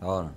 అవును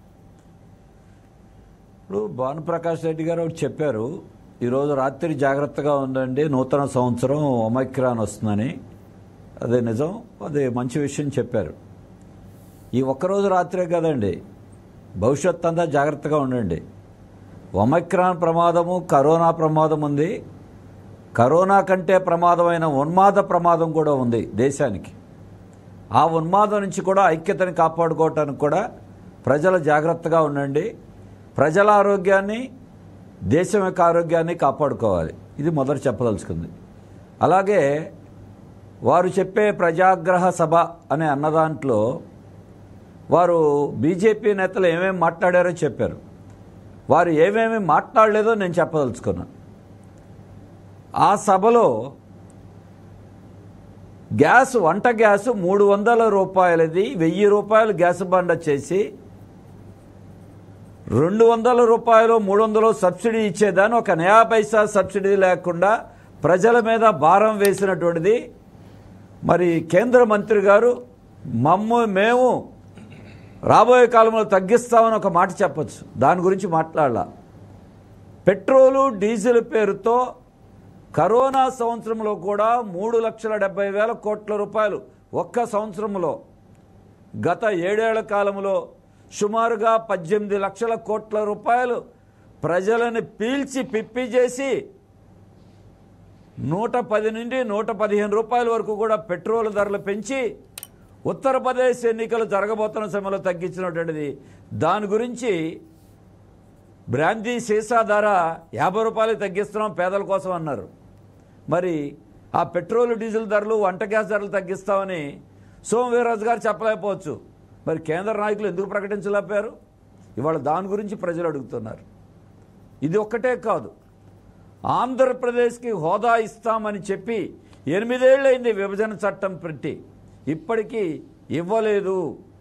ఇప్పుడు భానుప్రకాష్ రెడ్డి గారు ఒకటి చెప్పారు ఈరోజు రాత్రి జాగ్రత్తగా ఉండండి నూతన సంవత్సరం ఒమైక్రాన్ వస్తుందని అదే నిజం అదే మంచి విషయం చెప్పారు ఈ ఒక్కరోజు రాత్రే కదండి భవిష్యత్ అంతా జాగ్రత్తగా ఉండండి ఒమైక్రాన్ ప్రమాదము కరోనా ప్రమాదం ఉంది కరోనా కంటే ప్రమాదమైన ఉన్మాద ప్రమాదం కూడా ఉంది దేశానికి ఆ ఉన్మాదం నుంచి కూడా ఐక్యతని కాపాడుకోవటానికి కూడా ప్రజలు జాగ్రత్తగా ఉండండి ప్రజల ఆరోగ్యాన్ని దేశం యొక్క ఆరోగ్యాన్ని కాపాడుకోవాలి ఇది మొదట చెప్పదలుచుకుంది అలాగే వారు చెప్పే ప్రజాగ్రహ సభ అనే అన్నదాంట్లో వారు బీజేపీ నేతలు ఏమేమి మాట్లాడారో చెప్పారు వారు ఏమేమి మాట్లాడలేదో నేను చెప్పదలుచుకున్నాను ఆ సభలో గ్యాస్ వంట గ్యాస్ మూడు వందల రూపాయలది వెయ్యి రూపాయలు గ్యాస్ బండ చేసి రెండు వందల రూపాయలు మూడు వందలు సబ్సిడీ ఇచ్చేదాన్ని ఒక నయా పైసా సబ్సిడీ లేకుండా ప్రజల మీద భారం వేసినటువంటిది మరి కేంద్ర మంత్రి గారు మమ్మ మేము రాబోయే కాలంలో తగ్గిస్తామని ఒక మాట చెప్పొచ్చు దాని గురించి మాట్లాడాల పెట్రోలు డీజిల్ పేరుతో కరోనా సంవత్సరంలో కూడా మూడు లక్షల డెబ్బై వేల కోట్ల రూపాయలు ఒక్క సంవత్సరంలో గత ఏడేళ్ల కాలంలో సుమారుగా పద్దెనిమిది లక్షల కోట్ల రూపాయలు ప్రజలను పీల్చి పిప్పి చేసి నూట పది నుండి నూట పదిహేను రూపాయల వరకు కూడా పెట్రోల్ ధరలు పెంచి ఉత్తరప్రదేశ్ ఎన్నికలు జరగబోతున్న సమయంలో తగ్గించినటువంటిది దాని గురించి బ్రాందీ సీసా ధర యాభై రూపాయలు తగ్గిస్తున్నాం పేదల కోసం అన్నారు మరి ఆ పెట్రోల్ డీజిల్ ధరలు వంట గ్యాస్ ధరలు తగ్గిస్తామని సోమ వీర్రాజు గారు చెప్పలేకపోవచ్చు మరి కేంద్ర నాయకులు ఎందుకు ప్రకటించలేకపోయారు ఇవాళ దాని గురించి ప్రజలు అడుగుతున్నారు ఇది ఒక్కటే కాదు ఆంధ్రప్రదేశ్కి హోదా ఇస్తామని చెప్పి ఎనిమిదేళ్ళైంది విభజన చట్టం పెట్టి ఇప్పటికీ ఇవ్వలేదు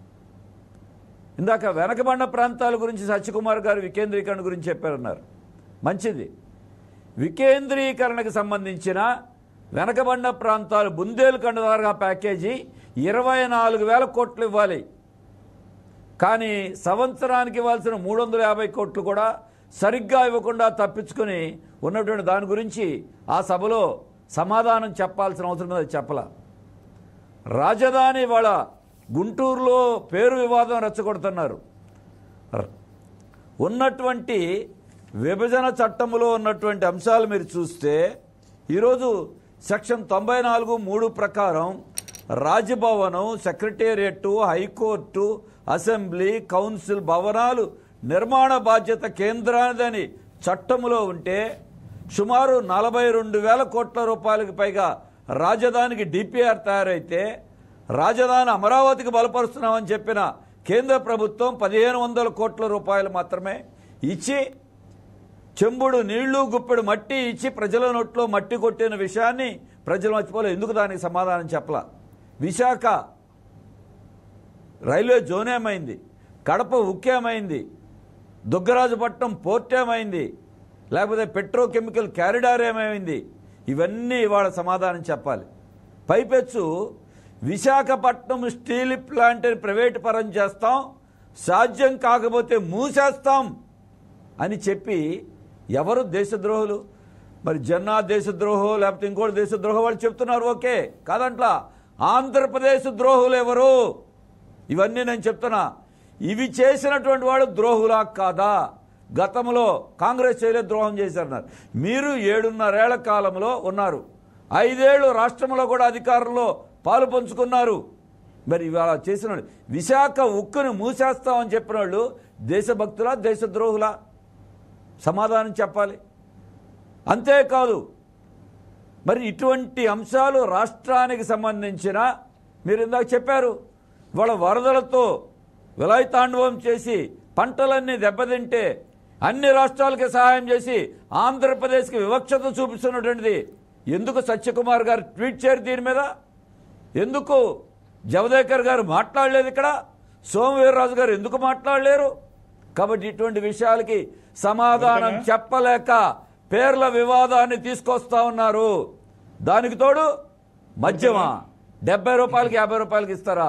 ఇందాక వెనకబడిన ప్రాంతాల గురించి సత్యకుమార్ గారు వికేంద్రీకరణ గురించి చెప్పారన్నారు మంచిది వికేంద్రీకరణకు సంబంధించిన వెనకబడిన ప్రాంతాలు బుందేల్ఖండ్ ద్వారా ప్యాకేజీ ఇరవై నాలుగు వేల కోట్లు ఇవ్వాలి కానీ సంవత్సరానికి ఇవ్వాల్సిన మూడు వందల యాభై కోట్లు కూడా సరిగ్గా ఇవ్వకుండా తప్పించుకొని ఉన్నటువంటి దాని గురించి ఆ సభలో సమాధానం చెప్పాల్సిన అవసరం మీద చెప్పల రాజధాని వాళ్ళ గుంటూరులో పేరు వివాదం రెచ్చగొడుతున్నారు ర- ఉన్నటువంటి విభజన చట్టంలో ఉన్నటువంటి అంశాలు మీరు చూస్తే ఈరోజు సెక్షన్ తొంభై నాలుగు మూడు ప్రకారం రాజ్భవనం సెక్రటేరియట్ హైకోర్టు అసెంబ్లీ కౌన్సిల్ భవనాలు నిర్మాణ బాధ్యత కేంద్రానిదని చట్టములో ఉంటే సుమారు నలభై రెండు వేల కోట్ల రూపాయలకు పైగా రాజధానికి డిపిఆర్ తయారైతే రాజధాని అమరావతికి బలపరుస్తున్నామని చెప్పిన కేంద్ర ప్రభుత్వం పదిహేను వందల కోట్ల రూపాయలు మాత్రమే ఇచ్చి చెంబుడు నీళ్లు గుప్పెడు మట్టి ఇచ్చి ప్రజల నోట్లో మట్టి కొట్టిన విషయాన్ని ప్రజలు మర్చిపోలే ఎందుకు దానికి సమాధానం చెప్పలా విశాఖ రైల్వే జోన్ ఏమైంది కడప ఉక్కేమైంది దుగ్గరాజుపట్నం పోర్ట్ ఏమైంది లేకపోతే పెట్రోకెమికల్ క్యారిడార్ ఏమైంది ఇవన్నీ ఇవాళ సమాధానం చెప్పాలి పైపెచ్చు విశాఖపట్నం స్టీల్ ప్లాంట్ని ప్రైవేట్ పరం చేస్తాం సాధ్యం కాకపోతే మూసేస్తాం అని చెప్పి ఎవరు దేశద్రోహులు మరి జన్నా దేశద్రోహో లేకపోతే ఇంకోటి దేశద్రోహం వాళ్ళు చెప్తున్నారు ఓకే కాదంట్లా ఆంధ్రప్రదేశ్ ద్రోహులు ఎవరు ఇవన్నీ నేను చెప్తున్నా ఇవి చేసినటువంటి వాడు ద్రోహులా కాదా గతంలో కాంగ్రెస్ చేయలేదు ద్రోహం చేశారన్నారు మీరు ఏడున్నరేళ్ల కాలంలో ఉన్నారు ఐదేళ్లు రాష్ట్రంలో కూడా అధికారంలో పాలు పంచుకున్నారు మరి ఇవాళ చేసిన వాళ్ళు, విశాఖ ఉక్కును మూసేస్తామని చెప్పిన వాళ్ళు దేశభక్తులా దేశద్రోహులా సమాధానం చెప్పాలి అంతేకాదు మరి ఇటువంటి అంశాలు రాష్ట్రానికి సంబంధించిన మీరు ఇందాక చెప్పారు వాళ్ళ వరదలతో విలయతాండవం చేసి పంటలన్నీ దెబ్బతింటే అన్ని రాష్ట్రాలకి సహాయం చేసి ఆంధ్రప్రదేశ్కి వివక్షత చూపిస్తున్నటువంటిది ఎందుకు సత్యకుమార్ గారు ట్వీట్ చేయరు దీని మీద ఎందుకు జవదేకర్ గారు మాట్లాడలేదు ఇక్కడ సోమవీర్రాజు గారు ఎందుకు మాట్లాడలేరు కాబట్టి ఇటువంటి విషయాలకి సమాధానం చెప్పలేక పేర్ల వివాదాన్ని తీసుకొస్తా ఉన్నారు దానికి తోడు మద్యమా డెబ్బై రూపాయలకి యాభై రూపాయలకి ఇస్తారా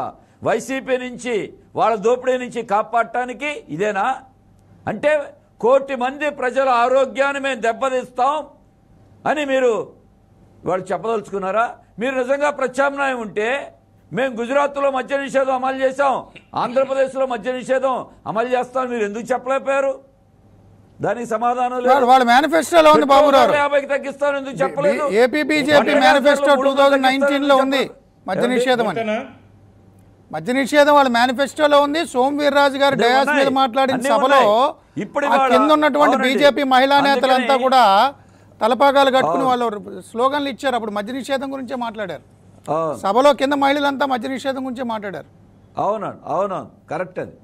వైసీపీ నుంచి వాళ్ళ దోపిడీ నుంచి కాపాడటానికి ఇదేనా అంటే కోటి మంది ప్రజల ఆరోగ్యాన్ని మేము దెబ్బతీస్తాం అని మీరు వాళ్ళు చెప్పదలుచుకున్నారా మీరు నిజంగా ప్రత్యామ్నాయం ఉంటే మేము గుజరాత్లో మద్య నిషేధం అమలు చేశాం ఆంధ్రప్రదేశ్లో మద్య నిషేధం అమలు చేస్తాం మీరు ఎందుకు చెప్పలేకపోయారు దానికి సమాధానం లేదు వాళ్ళ- వాళ్ళ మేనిఫెస్టోలో ఉంది బాబు పెట్రోల్ గారు ధరలు యాభైకి తగ్గిస్తాను ఎందుకు చెప్పలేదు ఏపీ బీజేపీ వంట మేనిఫెస్టో గ్యాస్ టూ ధరలు థౌజండ్ మూడు నైన్టీన్ లో ఉంది తగ్గిస్తానని మద్య చెప్పండి. నిషేధం అని అంతేనా? మద్య నిషేధం వాళ్ళ మేనిఫెస్టోలో ఉంది సోమ్ వీర్రాజు గారు అన్నీ డయాస్ మీద ఉన్నాయి. మాట్లాడిన అన్నీ సభలో ఉన్నాయి. ఇప్పుడు ఆ ఇవాళ- కింద ఉన్నటువంటి అవునండి. బీజేపీ మహిళా నేతలంతా అందుకని- కూడా తలపాగాలు కట్టుకుని వాళ్ళు స్లోగన్లు ఇచ్చారు అప్పుడు మద్య నిషేధం గురించే మాట్లాడారు అవును. సభలో కింద మహిళలంతా మద్య నిషేధం గురించే మాట్లాడారు అవునండి అవునవును కరెక్ట్ అది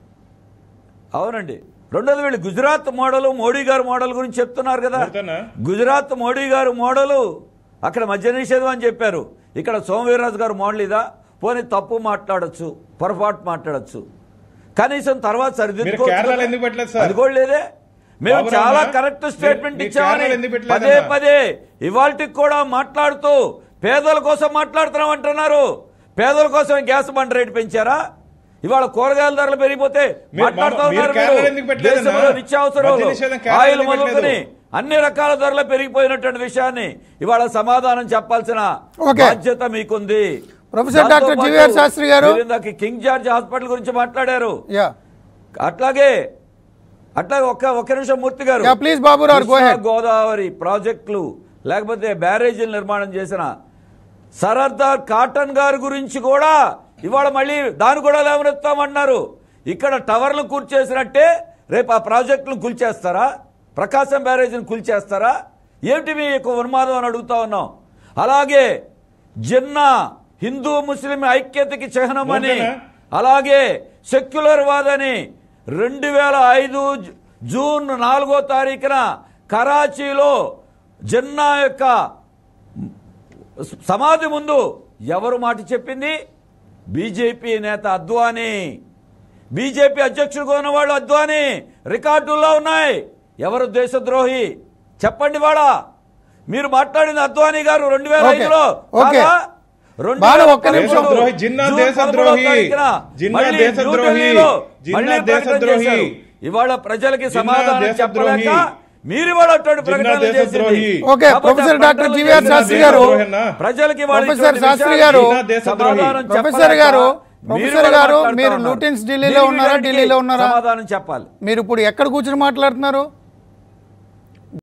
అవునండి రెండోది వీళ్ళు గుజరాత్ మోడల్ మోడీ గారు మోడల్ గురించి చెప్తున్నారు కదా అంతేనా? గుజరాత్ మోడీ గారు మోడలు అక్కడ మద్య నిషేధం అని చెప్పారు ఇక్కడ సోమవీర్రాజు గారు మోడల్ ఇదా పోనీ తప్పు మాట్లాడొచ్చు పొరపాటు మాట్లాడొచ్చు కనీసం తర్వాత సరిదిద్దుకోవచ్చు కేరళలో కదా. ఎందుకు పెట్టలేదు సార్? అది కూడా లేదే మేము బాబురావు చాలా అన్న, కరెక్ట్ స్టేట్మెంట్ మీరు ఇచ్చామని కేరళలో ఎందుకు పెట్టలేదు పదే అన్న? పదే ఇవాళకి కూడా మాట్లాడుతూ పేదల కోసం మాట్లాడుతున్నాం అంటున్నారు పేదల కోసం గ్యాస్ బండ్ రేటు పెంచారా ఇవాళ కూరగాయల ధరలు పెరిగిపోతే మీరు- మాట్లాడుతూ మీరు ఉన్నారు కేరళలో మీరు. ఎందుకు పెట్టలేదన్నా? దేశంలో నిత్యావసరాలు మద్య నిషేధం కేరళలో ఆయిల్ ఎందుకు మొదలుకొని పెట్టలేదు? అన్ని రకాల ధరలు పెరిగిపోయినటువంటి విషయాన్ని ఇవాళ సమాధానం చెప్పాల్సిన ఓకే. బాధ్యత మీకుంది ప్రొఫెసర్ దాంతో డాక్టర్ పాటు జీవీఆర్ శాస్త్రి గారు. మీరు ఇందాక కింగ్ జార్జ్ హాస్పిటల్ గురించి మాట్లాడారు యా అట్లాగే అట్లాగే ఒక్క ఒక్క నిమిషం మూర్తి గారు Yeah, please, బాబు గారు, go కృష్ణా ahead. గోదావరి ప్రాజెక్టులు లేకపోతే బ్యారేజీలు నిర్మాణం చేసిన సరర్దార్ కాటన్ గారి గురించి కూడా ఇవాళ మళ్ళీ దాన్ని కూడా లేవనెత్తామన్నారు ఇక్కడ టవర్లు కూల్చేసినట్టే రేపు ఆ ప్రాజెక్టులు కూల్చేస్తారా ప్రకాశం బ్యారేజీని కూల్చేస్తారా ఏమిటి మీ యొక్క ఉన్మాదం అని అడుగుతా ఉన్నాం అలాగే జిన్నా హిందూ ముస్లిం ఐక్యతకి చిహ్నమని ఓకేనా? అలాగే సెక్యులర్ వాదని రెండు వేల ఐదు జూ- జూన్ నాలుగో తారీఖున కరాచీలో జిన్నా యొక్క సమాధి ముందు ఎవరు మాట చెప్పింది బీజేపీ నేత అద్వానీ బీజేపీ అధ్యక్షుడుగా ఉన్నవాళ్ళు అద్వానీ రికార్డుల్లో ఉన్నాయి ఎవరు దేశద్రోహి చెప్పండి వాడా మీరు మాట్లాడింది అద్వానీ గారు రెండు వేల ఓకే. ఐదులో ఓకే. కాదా? రెండు బాలు, వేల ఒక్క నిమిషం. పదమూడు దేశద్రోహి, జిన్నా జూన్ దేశద్రోహి, పదమూడవ తారీఖున జిన్నా మళ్ళీ దేశద్రోహి, న్యూఢిల్లీలో జిన్నా మళ్ళీ ప్రకటన దేశద్రోహి. చేశారు. ఇవాళ ప్రజలకి జిన్నా సమాధానం దేశద్రోహి. చెప్పలేక మీరు ఇవాళ అటువంటి జిన్నా ప్రకటనలు దేశద్రోహి. చేసింది. ఓకే, కాబట్టి ప్రొఫెసర్ ఆ డాక్టర్ ప్రకటనలు జీవీఆర్ చేసిన శాస్త్రి గారు. దేశద్రోహి. ప్రజలకి ఇవాళ ప్రొఫెసర్ ఇటువంటి శాస్త్రి విషయాలకి గారు. జిన్నా దేశద్రోహి. సమాధానం ప్రొఫెసర్ చెప్పలేక గారు, మీరు ప్రొఫెసర్ ఇవాళ గారు, మాట్లాడుతా మీరు ఉన్నారు. లూటెన్స్ ఢిల్లీలో దీనికి ఉన్నారా, వీళ్ళకి ఢిల్లీలో ఉన్నారా? సమాధానం చెప్పాలి మీరు ఇప్పుడు ఎక్కడ కూర్చుని మాట్లాడుతున్నారు